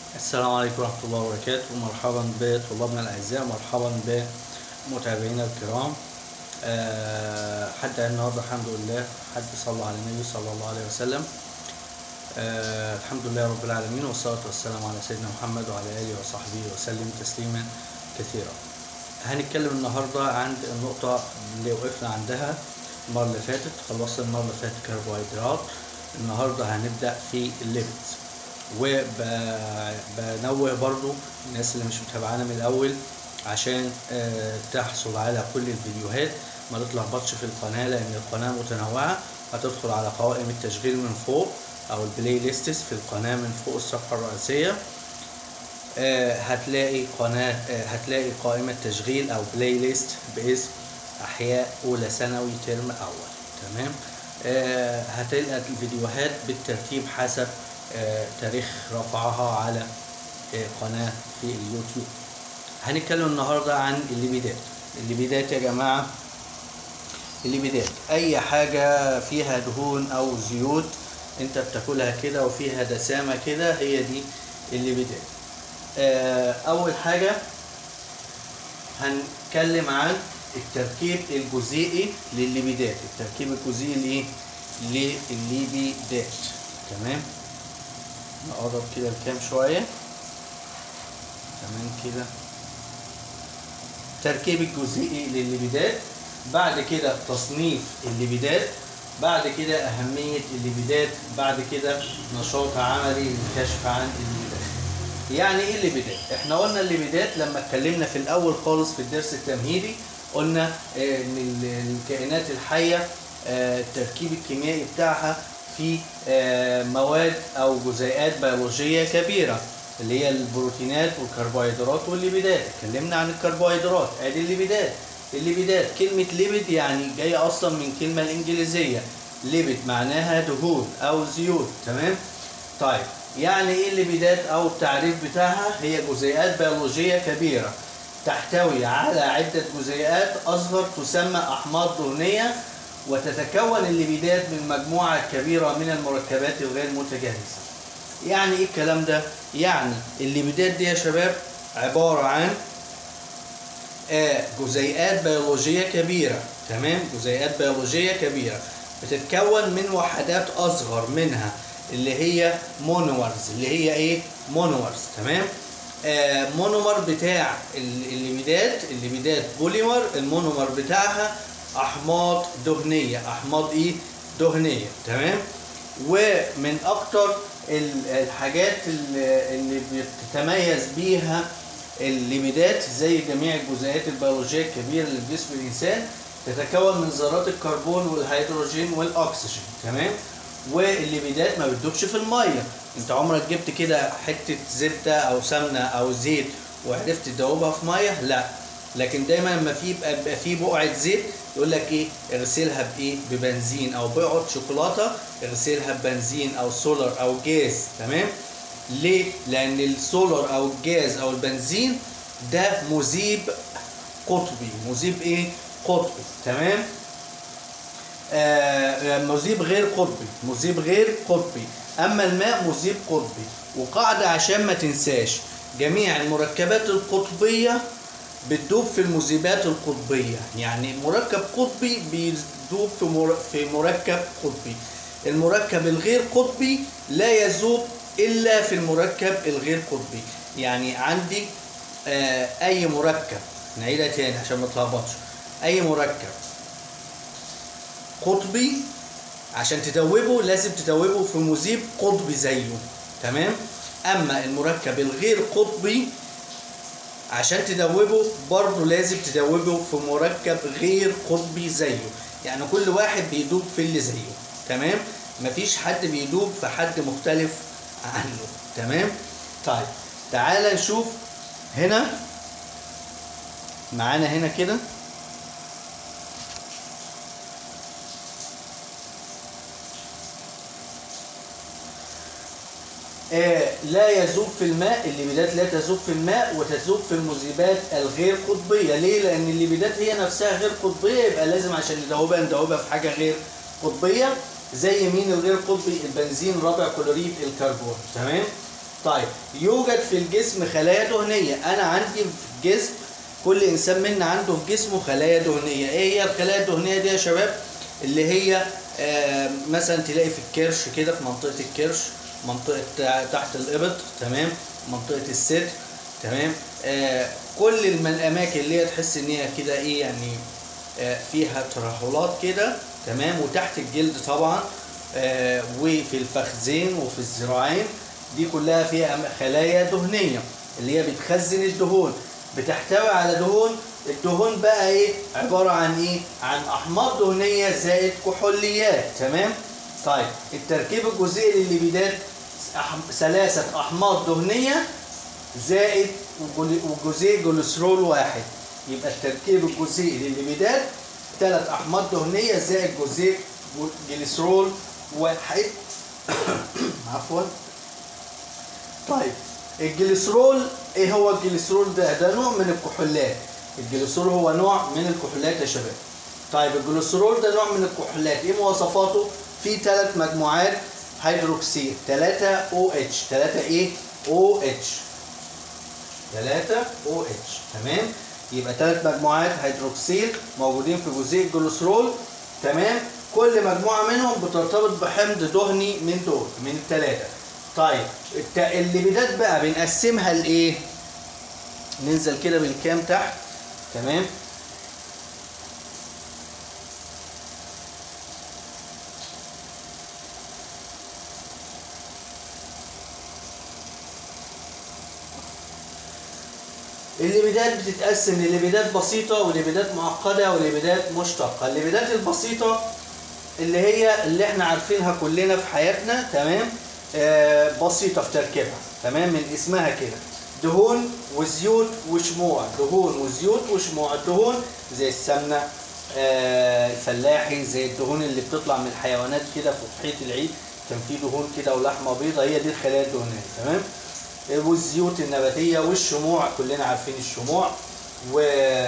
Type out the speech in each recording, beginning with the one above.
السلام عليكم ورحمة الله وبركاته مرحبا بطلابنا الأعزاء مرحبا بمتابعينا الكرام أه حتى النهاردة الحمد لله حد صلى على النبي صلى الله عليه وسلم أه الحمد لله رب العالمين والصلاة والسلام على سيدنا محمد وعلى آله وصحبه وسلم تسليما كثيرا هنتكلم النهاردة عن النقطة اللي وقفنا عندها المرة اللي فاتت خلصنا المرة اللي فاتت كربوهيدرات النهاردة هنبدأ في الليبيدز وبنوه برضو الناس اللي مش متابعانا من الاول عشان آه، تحصل على كل الفيديوهات ما تتلخبطش في القناه لان القناه متنوعه هتدخل على قوائم التشغيل من فوق او البلاي ليستس في القناه من فوق الصفحه الرئيسيه آه، هتلاقي قناه آه، هتلاقي قائمه تشغيل او بلاي ليست باسم احياء اولى ثانوي ترم اول تمام آه، هتلقى الفيديوهات بالترتيب حسب آه، تاريخ رفعها على آه، قناة في اليوتيوب هنتكلم النهاردة عن الليبيدات الليبيدات يا جماعة الليبيدات أي حاجة فيها دهون أو زيوت أنت بتاكلها كده وفيها دسامة كده هي دي الليبيدات آه، أول حاجة هنتكلم عن التركيب الجزيئي للليبيدات التركيب الجزيئي لإيه؟ للليبيدات تمام نقرب كده الكام شوية تمام كده تركيب الجزيئي للليبيدات بعد كده تصنيف الليبيدات بعد كده أهمية الليبيدات بعد كده نشاط عملي للكشف عن الليبيدات يعني ايه الليبيدات؟ احنا قلنا الليبيدات لما اتكلمنا في الأول خالص في الدرس التمهيدي قلنا آه، ان ال- الكائنات الحية آه، التركيب الكيميائي بتاعها في آه، مواد او جزيئات بيولوجيه كبيره اللي هي البروتينات والكربوهيدرات والليبيدات اتكلمنا عن الكربوهيدرات ادي الليبيدات الليبيدات كلمه ليبيد يعني جايه اصلا من كلمه الانجليزيه ليبيد معناها دهون او زيوت تمام طيب يعني ايه الليبيدات او التعريف بتاعها هي جزيئات بيولوجيه كبيره تحتوي على عده جزيئات اصغر تسمى احماض دهنيه وتتكون الليبيدات من مجموعة كبيرة من المركبات الغير متجانسة. يعني ايه الكلام ده؟ يعني الليبيدات دي يا شباب عبارة عن آه، جزيئات بيولوجية كبيرة، تمام؟ جزيئات بيولوجية كبيرة بتتكون من وحدات أصغر منها اللي هي مونومرز اللي هي ايه؟ مونومرز تمام؟ آه، مونومر بتاع ال- الليبيدات الليبيدات بوليمر المونومر بتاعها احماض دهنيه احماض ايه دهنيه تمام ومن اكتر ال- الحاجات اللي اللي بتتميز بيها الليبيدات زي جميع الجزيئات البيولوجيه الكبيره اللي في جسم الانسان تتكون من ذرات الكربون والهيدروجين والاكسجين تمام والليبيدات ما بتدوبش في الميه انت عمرك جبت كده حته زبده او سمنه او زيت وعرفت تدوبها في ميه لا لكن دايما لما في يبقى يبقى في بقعه زيت يقول لك ايه اغسلها بايه ببنزين او بقعه شوكولاته اغسلها ببنزين او سولار او جاز تمام ليه لان السولار او الجاز او البنزين ده مذيب قطبي مذيب ايه قطبي تمام آه مذيب غير قطبي مذيب غير قطبي اما الماء مذيب قطبي وقاعده عشان ما تنساش جميع المركبات القطبيه بتدوب في المذيبات القطبيه يعني مركب قطبي بيدوب في مر- في مركب قطبي المركب الغير قطبي لا يذوب الا في المركب الغير قطبي يعني عندي آه اي مركب نعيدها تاني عشان ما تلخبطش اي مركب قطبي عشان تدوبه لازم تدوبه في مذيب قطبي زيه تمام اما المركب الغير قطبي عشان تدوبه برضه لازم تدوبه في مركب غير قطبي زيه يعني كل واحد بيدوب في اللي زيه تمام مفيش حد بيدوب في حد مختلف عنه تمام طيب تعال نشوف هنا معانا هنا كده آه، لا يذوب في الماء الليبيدات لا تذوب في الماء وتذوب في المذيبات الغير قطبيه ليه لان الليبيدات هي نفسها غير قطبيه يبقى لازم عشان ندوبها ندوبها في حاجه غير قطبيه زي مين الغير قطبي البنزين رابع كلوريد الكربون تمام طيب يوجد في الجسم خلايا دهنيه انا عندي في الجسم كل انسان منا عنده في جسمه خلايا دهنيه ايه هي الخلايا الدهنيه دي يا شباب اللي هي آه مثلا تلاقي في الكرش كده في منطقه الكرش منطقه تع- تحت الابط تمام منطقه الصدر تمام آه كل الم- الاماكن اللي هي تحس ان هي كده ايه يعني آه فيها ترهلات كده تمام وتحت الجلد طبعا آه وفي الفخذين وفي الذراعين دي كلها فيها أم- خلايا دهنيه اللي هي بتخزن الدهون بتحتوي على دهون الدهون بقى ايه عباره عن ايه عن احماض دهنيه زائد كحوليات تمام طيب التركيب الجزيئي للليبيدات أح- ثلاثه احماض دهنيه زائد وجل- وجزيء جليسرول واحد يبقى التركيب الجزيئي للليبيدات ثلاث احماض دهنيه زائد جزيء جليسرول واحد عفوا طيب الجليسرول ايه هو الجليسرول ده ده نوع من الكحولات الجليسرول هو نوع من الكحولات يا شباب طيب الجليسرول ده نوع من الكحولات ايه مواصفاته في ثلاث مجموعات هيدروكسيل 3 او اتش 3 ايه او اتش 3 او اتش تمام يبقى ثلاث مجموعات هيدروكسيل موجودين في جزيء الجليسرول تمام كل مجموعه منهم بترتبط بحمض دهني من دول من الثلاثه طيب الت- الليبيدات بقى بنقسمها لايه ننزل كده بالكام تحت تمام الليبيدات بتتقسم لليبيدات بسيطة وليبيدات معقدة وليبيدات مشتقة الليبيدات البسيطة اللي هي اللي احنا عارفينها كلنا في حياتنا تمام آه بسيطة في تركيبها تمام من اسمها كده دهون وزيوت وشموع دهون وزيوت وشموع الدهون زي السمنة آه الفلاحي زي الدهون اللي بتطلع من الحيوانات كده في أضحية العيد كان في دهون كده ولحمة بيضة هي دي الخلايا الدهنية تمام والزيوت النباتية والشموع كلنا عارفين الشموع و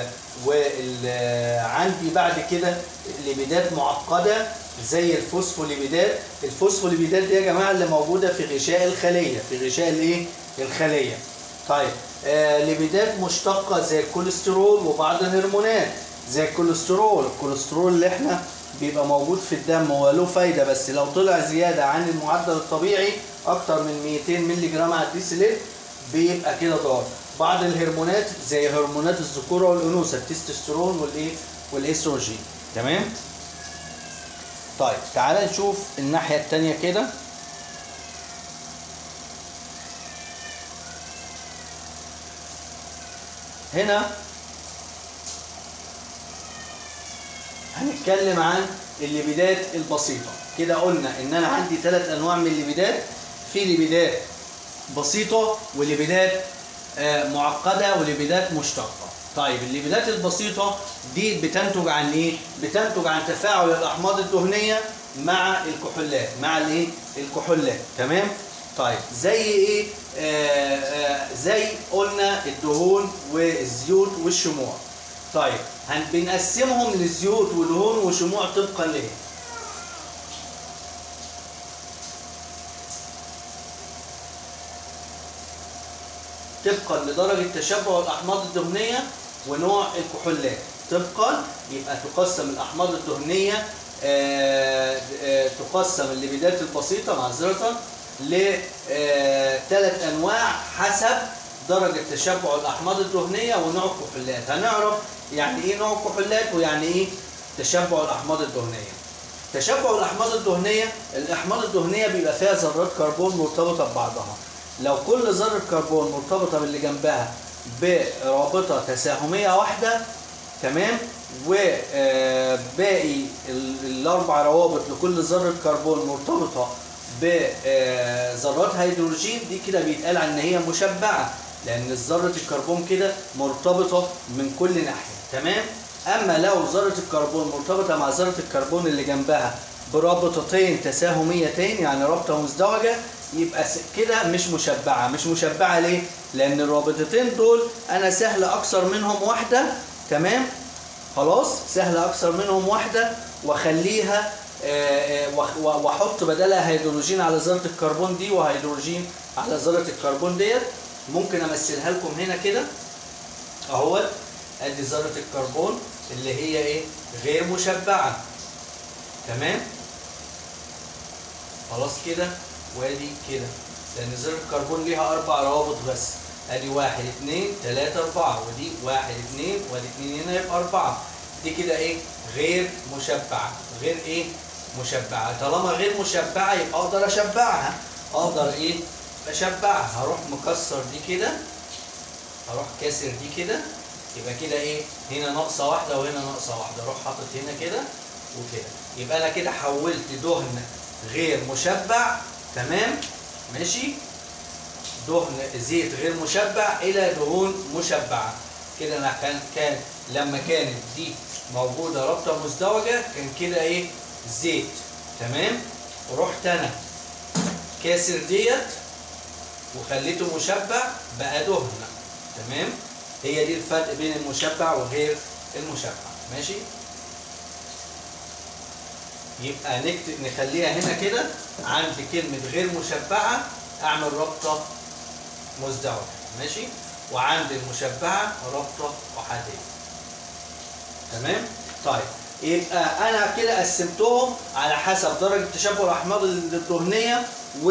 وعندي بعد كده ليبيدات معقدة زي الفوسفوليبيدات الفوسفوليبيدات دي يا جماعة اللي موجودة في غشاء الخلية في غشاء الايه الخلية طيب آه ليبيدات مشتقة زي الكوليسترول وبعض الهرمونات زي الكوليسترول الكوليسترول اللي احنا بيبقى موجود في الدم هو له فايدة بس لو طلع زيادة عن المعدل الطبيعي أكتر من 200 مللي جرام على الديسيليتر بيبقى كده ضار بعض الهرمونات زي هرمونات الذكورة والأنوثة التستوستيرون والإيه والإستروجين تمام طيب تعال نشوف الناحية التانية كده هنا هنتكلم عن الليبيدات البسيطة كده قلنا ان انا عندي ثلاث انواع من الليبيدات في ليبيدات بسيطة وليبيدات آه، معقدة وليبيدات مشتقة طيب الليبيدات البسيطة دي بتنتج عن ايه؟ بتنتج عن تفاعل الاحماض الدهنية مع الكحولات مع الايه؟ الكحولات تمام؟ طيب زي ايه؟ آه آه زي قلنا الدهون والزيوت والشموع طيب هن بنقسمهم لزيوت ودهون وشموع طبقا لايه؟ طبقا لدرجة تشبع الأحماض الدهنية ونوع الكحولات طبقا يبقى تقسم الأحماض الدهنية آه، آه، تقسم الليبيدات البسيطة معذرة لثلاث أنواع حسب درجة تشبع الأحماض الدهنية ونوع الكحولات هنعرف يعني إيه نوع الكحولات ويعني إيه تشبع الأحماض الدهنية تشبع الأحماض الدهنية الأحماض الدهنية بيبقى فيها ذرات كربون مرتبطة ببعضها لو كل ذرة كربون مرتبطة باللي جنبها برابطة تساهمية واحدة تمام وباقي الأربع روابط لكل ذرة كربون مرتبطة بذرات هيدروجين دي كده بيتقال عن ان هي مشبعة لأن ذرة الكربون كده مرتبطة من كل ناحية تمام أما لو ذرة الكربون مرتبطة مع ذرة الكربون اللي جنبها برابطتين تساهميتين يعني رابطة مزدوجة يبقى س- كده مش مشبعة مش مشبعة ليه؟ لأن الرابطتين دول أنا سهل أكثر منهم واحدة تمام؟ خلاص سهل أكثر منهم واحدة وأخليها آه، آه، وأخ- و- واحط بدلها هيدروجين على ذره الكربون دي وهيدروجين على ذره الكربون ديت ممكن امثلها لكم هنا كده اهوت ادي ذره الكربون اللي هي ايه غير مشبعه تمام خلاص كده وادي كده لان ذره الكربون ليها اربع روابط بس ادي واحد اتنين تلاته اربعه ودي واحد اتنين وادي اتنين هنا يبقى اربعه دي كده ايه غير مشبعه غير ايه مشبعه طالما غير مشبعه يبقى اقدر اشبعها اقدر ايه اشبعها هروح مكسر دي كده هروح كاسر دي كده يبقى كده ايه هنا ناقصه واحده وهنا ناقصه واحده اروح حاطط هنا كده وكده يبقى انا كده حولت دهن غير مشبع تمام ماشي دهن زيت غير مشبع الى دهون مشبعه كده انا كان كان لما كانت دي موجوده رابطه مزدوجه كان كده ايه زيت تمام رحت انا كاسر ديت وخليته مشبع بقى دهن تمام هي دي الفرق بين المشبع وغير المشبع ماشي يبقى نكتب نخليها هنا كده عند كلمة غير مشبعة أعمل رابطة مزدوجة ماشي وعند المشبعة رابطة أحادية تمام طيب يبقى أنا كده قسمتهم على حسب درجة تشبع الأحماض الدهنية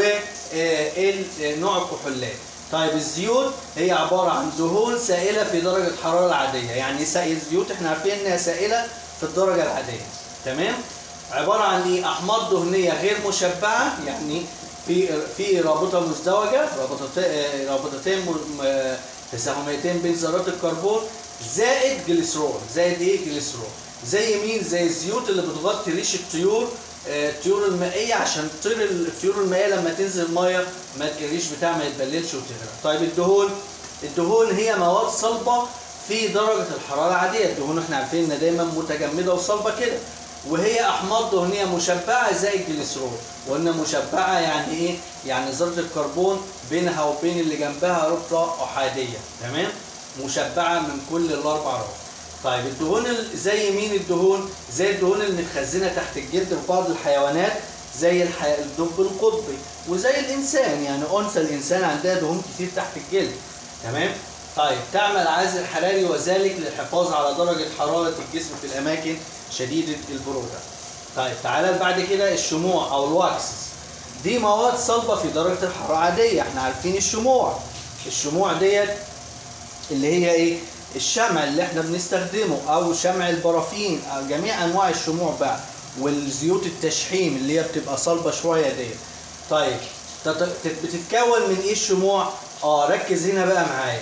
ونوع الكحولات طيب الزيوت هي عبارة عن دهون سائلة في درجة الحرارة العادية يعني سائل الزيوت احنا عارفين انها سائلة في الدرجة العادية تمام عبارة عن ايه احماض دهنية غير مشبعة يعني في في رابطة مزدوجة رابطتين رابطتين م- م- تساهميتين بين ذرات الكربون زائد جليسرول زائد ايه جليسرول زي مين زي الزيوت اللي بتغطي ريش الطيور آه، الطيور المائية عشان تطير الطيور المائية لما تنزل المية ما الريش بتاعها ما يتبللش وتغرق طيب الدهون الدهون هي مواد صلبة في درجة الحرارة العادية الدهون احنا عارفين انها دايما متجمدة وصلبة كده وهي احماض دهنيه مشبعه زي الجليسرول وقلنا مشبعه يعني ايه يعني ذره الكربون بينها وبين اللي جنبها رابطه احاديه تمام مشبعه من كل الاربع روابط طيب الدهون ال- زي مين الدهون زي الدهون المتخزنه تحت الجلد في بعض الحيوانات زي الح... الدب القطبي وزي الانسان يعني انثى الانسان عندها دهون كتير تحت الجلد تمام طيب تعمل عازل حراري وذلك للحفاظ على درجه حراره الجسم في الاماكن شديده البروده طيب تعالى بعد كده الشموع او الواكسز دي مواد صلبه في درجه الحراره العاديه احنا عارفين الشموع الشموع ديت اللي هي ايه الشمع اللي احنا بنستخدمه او شمع البرافين أو جميع انواع الشموع بقى والزيوت التشحيم اللي هي بتبقى صلبه شويه ديت طيب تت- تت- بتتكون من ايه الشموع اه ركز هنا بقى معايا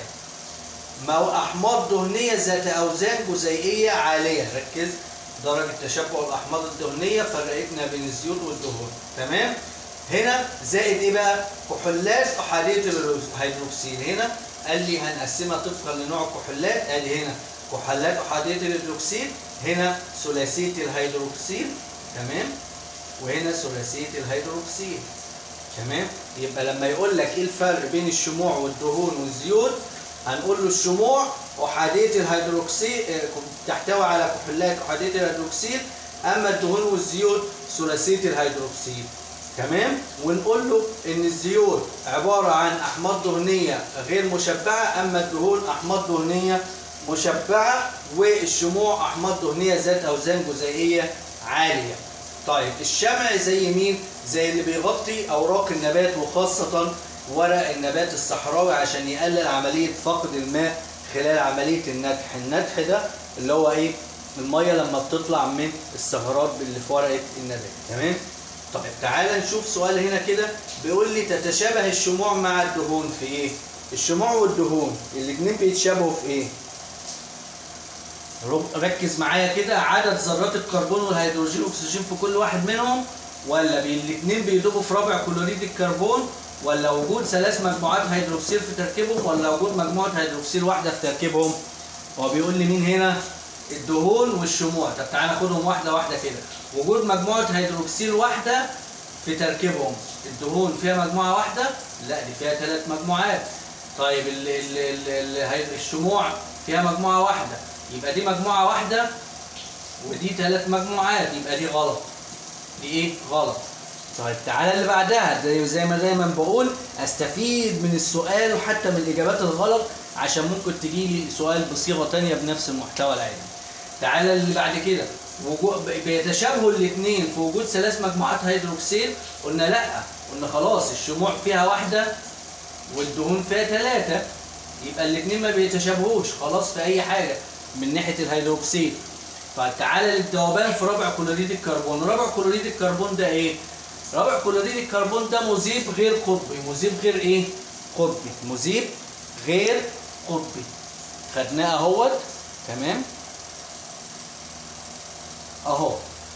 مو احماض دهنيه ذات اوزان جزيئيه عاليه ركز درجه تشبع الاحماض الدهنيه فرقتنا بين الزيوت والدهون تمام هنا زائد ايه بقى كحولات احاديه الهيدروكسيل هنا قال لي هنقسمها طبقا لنوع الكحولات ادي هنا كحولات احاديه الهيدروكسيل هنا ثلاثيه الهيدروكسيل تمام وهنا ثلاثيه الهيدروكسيل تمام يبقى لما يقول لك ايه الفرق بين الشموع والدهون والزيوت هنقول له الشموع احاديه الهيدروكسيل آه، تحتوي على كحولات احاديه الهيدروكسيل اما الدهون والزيوت ثلاثيه الهيدروكسيل تمام ونقول له ان الزيوت عباره عن احماض دهنيه غير مشبعه اما الدهون احماض دهنيه مشبعه والشموع احماض دهنيه ذات اوزان جزيئيه عاليه طيب الشمع زي مين زي اللي بيغطي اوراق النبات وخاصه ورق النبات الصحراوي عشان يقلل عمليه فقد الماء خلال عمليه النتح النتح ده اللي هو ايه الميه لما بتطلع من الثغرات اللي في ورقه النبات تمام طيب تعالى نشوف سؤال هنا كده بيقول لي تتشابه الشموع مع الدهون في ايه الشموع والدهون الاثنين بيتشابهوا في ايه رب- ركز معايا كده عدد ذرات الكربون والهيدروجين والاكسجين في كل واحد منهم ولا بي الاثنين بيدوبوا في رابع كلوريد الكربون ولا وجود ثلاث مجموعات هيدروكسيل في تركيبهم ولا وجود مجموعه هيدروكسيل واحده في تركيبهم هو بيقول لي مين هنا الدهون والشموع طب تعالى ناخدهم واحده واحده كده وجود مجموعه هيدروكسيل واحده في تركيبهم الدهون فيها مجموعه واحده لا دي فيها ثلاث مجموعات طيب ال ال ال ال هي- الشموع فيها مجموعه واحده يبقى دي مجموعه واحده ودي ثلاث مجموعات يبقى دي غلط دي ايه غلط طيب تعالى اللي بعدها زي زي ما دايما بقول استفيد من السؤال وحتى من الاجابات الغلط عشان ممكن تجي لي سؤال بصيغه تانية بنفس المحتوى العلمي تعالى اللي بعد كده وجو- بيتشابهوا الاثنين في وجود ثلاث مجموعات هيدروكسيل قلنا لا قلنا خلاص الشموع فيها واحده والدهون فيها ثلاثه يبقى الاثنين ما بيتشابهوش خلاص في اي حاجه من ناحيه الهيدروكسيل فتعالى للذوبان في رابع كلوريد الكربون رابع كلوريد الكربون ده ايه رابع كلوريد الكربون ده مذيب غير قطبي مذيب غير ايه قطبي مذيب غير قطبي خدناه اهوت تمام اهو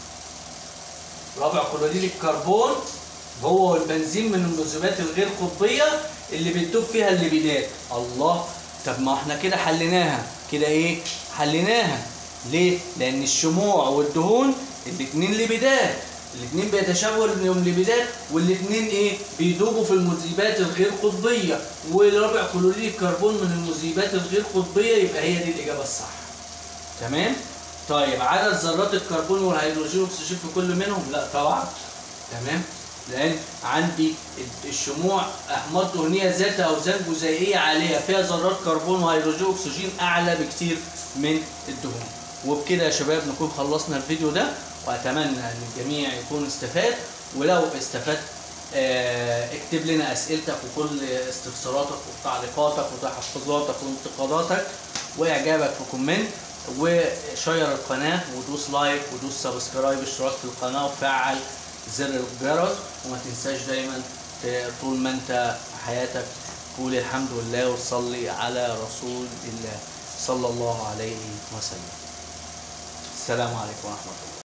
رابع كلوريد الكربون هو والبنزين من المذيبات الغير قطبيه اللي بتدوب فيها الليبيدات الله طب ما احنا كده حليناها كده ايه حليناها ليه لان الشموع والدهون الاثنين ليبيدات الاثنين بيتشابهوا انهم ليبيدات والاثنين ايه بيدوبوا في المذيبات الغير قطبيه ورابع كلوريد الكربون من المذيبات الغير قطبيه يبقى هي دي الاجابه الصح تمام طيب عدد ذرات الكربون والهيدروجين والاكسجين في كل منهم لا طبعا تمام لان عندي الشموع احماض دهنيه ذات اوزان جزيئيه عاليه فيها ذرات كربون وهيدروجين واكسجين اعلى بكتير من الدهون وبكده يا شباب نكون خلصنا الفيديو ده واتمنى ان الجميع يكون استفاد ولو استفدت آه، اكتب لنا اسئلتك وكل استفساراتك وتعليقاتك وتحفظاتك وانتقاداتك واعجابك في كومنت وشير القناه ودوس لايك ودوس سبسكرايب اشتراك في القناه وفعل زر الجرس وما تنساش دايما ت- طول ما انت في حياتك قول الحمد لله وصلي على رسول الله صلى الله عليه وسلم السلام عليكم ورحمه الله